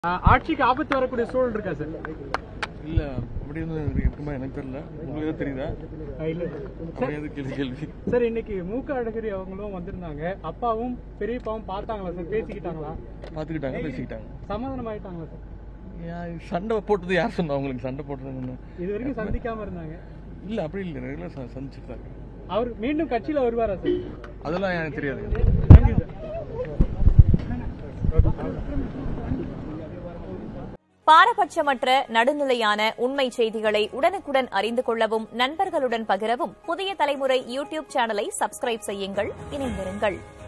ஆஹ் ஆட்சிக்கு ஆபத்து வரக்கூடிய சூழல் இருக்கா சார் இல்ல அப்படி ஒன்றும் இருக்குமா எனக்கு தெரியல உங்களுக்கு ஏதாவது தெரியுதா இல்ல அப்படி எது கேள்வி கேள்வி சார் இன்னைக்கு மூக்க அழகிரி அவங்களும் வந்திருந்தாங்க அப்பாவும் பெரியப்பாவும் பார்த்தாங்களா சார் பேசிக்கிட்டாங்களா பார்த்துக்கிட்டாங்க பேசிக்கிட்டாங்க சமாதானம் ஆயிட்டாங்களா சார் யா- சண்டை போட்டது யார் சொன்னா அவங்களுக்கு சண்டை போட்டதுன்னு இது வரைக்கும் சந்திக்காம இருந்தாங்க இல்ல அப்படி இல்லை ரெகுலர் சந்திச்சுட்டு தான் இருக்கேன். அவர் மீண்டும் கட்சியில வருவாரா சார் அதெல்லாம் எனக்கு தெரியாது தேங்க்யூ சார் பாரபட்சமற்ற நடுநிலையான உண்மை செய்திகளை உடனுக்குடன் அறிந்து கொள்ளவும் நண்பர்களுடன் பகிரவும் புதிய தலைமுறை யூடியூப் சேனலை சப்ஸ்கிரைப் செய்யுங்கள் இணைந்திருங்கள்